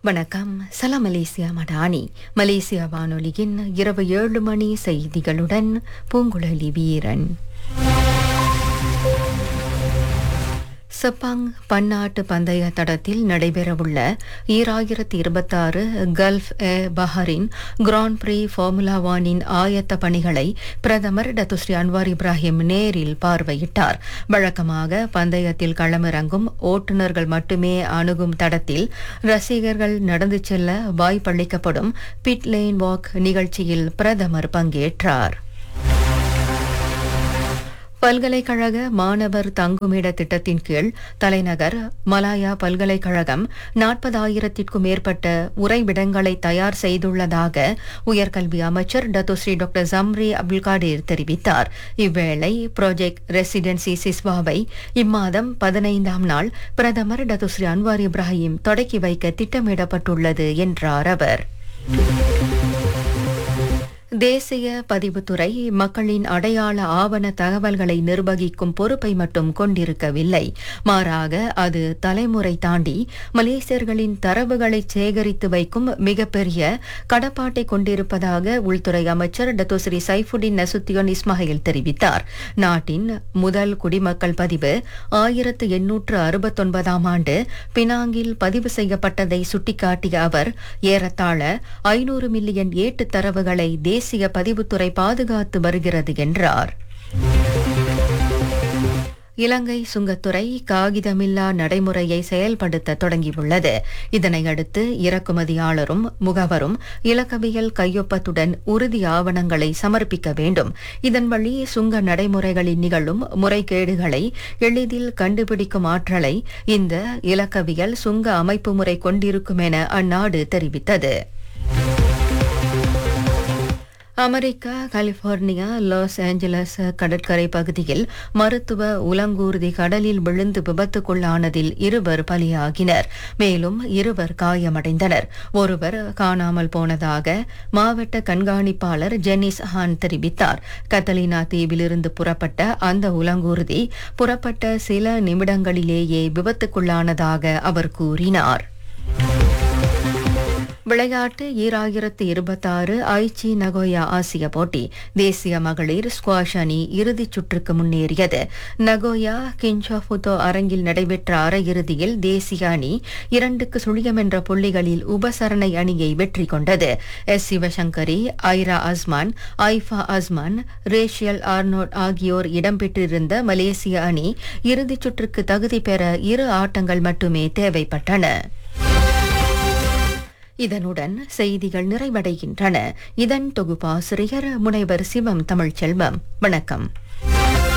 வணக்கம் சலாம் Malaysia Madani Malaysia வானொலியின் இரவு ஏழு மணி செய்திகளுடன் பூங்குழலி வீரன் செப்பாங் பன்னாட்டு பந்தய தடத்தில் நடைபெறவுள்ள ஈராயிரத்தி இருபத்தாறு Gulf Air Bahrain Grand Prix Formula ஒனின் ஆயத்த பணிகளை பிரதமர் டத்துஸ்ரீ அன்வார் இப்ராஹிம் நேரில் பார்வையிட்டார் வழக்கமாக பந்தயத்தில் களமிறங்கும் ஓட்டுநர்கள் மட்டுமே அணுகும் தடத்தில் ரசிகர்கள் நடந்து செல்ல வாய்ப்பளிக்கப்படும் பிட் லேன் வாக் நிகழ்ச்சியில் பிரதமர் பங்கேற்றார் பல்கலைக்கழக மாணவர் தங்குமிட திட்டத்தின் கீழ் தலைநகர் மலாயா பல்கலைக்கழகம் நாற்பதாயிரத்திற்கும் மேற்பட்ட உறைவிடங்களை தயார் செய்துள்ளதாக உயர்கல்வி அமைச்சர் Datuk Seri doctor Zambry Abdul Kadir தெரிவித்தார் இவ்வேளை ப்ராஜெக்ட் ரெசிடென்சி சிஸ்வாவை இம்மாதம் பதினைந்தாம் நாள் பிரதமர் டத்துஸ்ரீ அன்வார் இப்ராஹிம் தொடக்கி வைக்க திட்டமிடப்பட்டுள்ளது என்றார் அவர் தேசிய பதிவுத்துறை மக்களின் அடையாள ஆவண தகவல்களை நிர்வகிக்கும் பொறுப்பை மட்டும் கொண்டிருக்கவில்லை மாறாக அது தலைமுறை தாண்டி மலேசியர்களின் தரவுகளை சேகரித்து வைக்கும் மிகப்பெரிய கடப்பாட்டை கொண்டிருப்பதாக உள்துறை அமைச்சர் டத்தோஸ்ரீ சைஃபுடின் நசுத்தியோன் இஸ்மாயில் தெரிவித்தார் நாட்டின் முதல் குடிமக்கள் பதிவு ஆயிரத்து எண்ணூற்று அறுபத்தொன்பதாம் ஆண்டு பினாங்கில் பதிவு செய்யப்பட்டதை சுட்டிக்காட்டிய அவர் ஏறத்தாழ ஐநூறு மில்லியன் ஏட்டு தரவுகளை தேசிய பதிவுத்துறை பாதுகாத்து வருகிறது என்றார் இலங்கை சுங்கத்துறை காகிதமில்லா நடைமுறையை செயல்படுத்த தொடங்கியுள்ளது இதனையடுத்து இறக்குமதியாளரும் முகவரும் இலக்கவியல் கையொப்பத்துடன் உறுதி ஆவணங்களை சமர்ப்பிக்க வேண்டும் இதன் வழி சுங்க நடைமுறைகளில் நிகழும் முறைகேடுகளை எளிதில் கண்டுபிடிக்கும் ஆற்றலை இந்த இலக்கவியல் சுங்க அமைப்பு முறை கொண்டிருக்கும் என அந்நாடு தெரிவித்தது அமெரிக்கா கலிபோர்னியா லாஸ் ஏஞ்சலஸ் கடற்கரை பகுதியில் மருத்துவ உலங்கூர்தி கடலில் விழுந்து விபத்துக்குள்ளானதில் இருவர் பலியாகினர் மேலும் இருவர் காயமடைந்தனர் ஒருவர் காணாமல் போனதாக மாவட்ட கண்காணிப்பாளர் ஜெனிஸ் ஹான் தெரிவித்தார் கத்தலினா தீவிலிருந்து புறப்பட்ட அந்த உலங்கூர்தி புறப்பட்ட சில நிமிடங்களிலேயே விபத்துக்குள்ளானதாக அவர் கூறினார் விளையாட்டு ஈராயிரத்து இருபத்தாறு ஐச்சி நகோயா ஆசிய போட்டி தேசிய மகளிர் ஸ்குவாஷ் அணி இறுதிச் சுற்றுக்கு முன்னேறியது நகோயா கின்சாஃபுதோ அரங்கில் நடைபெற்ற அரையிறுதியில் தேசிய அணி இரண்டுக்கு சுழியம் என்ற புள்ளிகளில் உபசரணை அணியை வெற்றி கொண்டது S Sivasangari Aira Azman Aifa Azman Rachel Arnold ஆகியோர் இடம்பெற்றிருந்த மலேசிய அணி இறுதிச் சுற்றுக்கு தகுதி பெற இரு ஆட்டங்கள் மட்டுமே தேவைப்பட்டன இதனுடன் செய்திகள் நிறைவடைகின்றன இதன் தொகுப்பாசிரியர் முனைவர் சிவம் தமிழ்ச்செல்வம் வணக்கம்